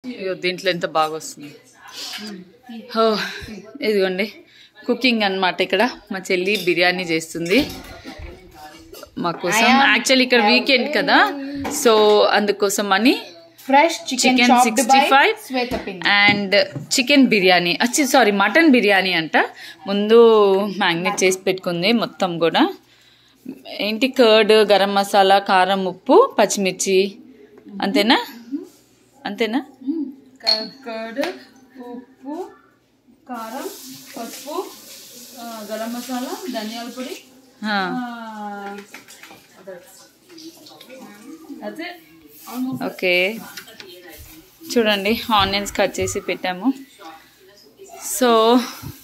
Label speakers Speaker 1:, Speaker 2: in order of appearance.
Speaker 1: ఇగో దీంట్లో ఎంత బాగా వస్తుంది ఓ ఇదిగోండి కుకింగ్ అన్నమాట ఇక్కడ మా చెల్లి బిర్యానీ చేస్తుంది మా కోసం యాక్చువల్లీ ఇక్కడ వీకెండ్ కదా సో అందుకోసం అని
Speaker 2: fresh chicken
Speaker 1: chicken sixty five
Speaker 2: శ్వేతపిండి
Speaker 1: అండ్ చికెన్ బిర్యానీ వచ్చి సారీ మటన్ బిర్యానీ అంట ముందు మ్యాగ్నేట్ చేసి పెట్టుకుంది మొత్తం కూడా ఏంటి కర్డ్ గరం మసాలా కారం ఉప్పు పచ్చిమిర్చి అంతేనా అంతేనా
Speaker 2: కర్డ్ ఉప్పు కారం పసుపు ఆ, గరం మసాలా ధనియాల పొడి
Speaker 1: ఆ,
Speaker 2: అదే
Speaker 1: ఓకే చూడండి ఆనియన్స్ కట్ చేసి పెట్టాము సో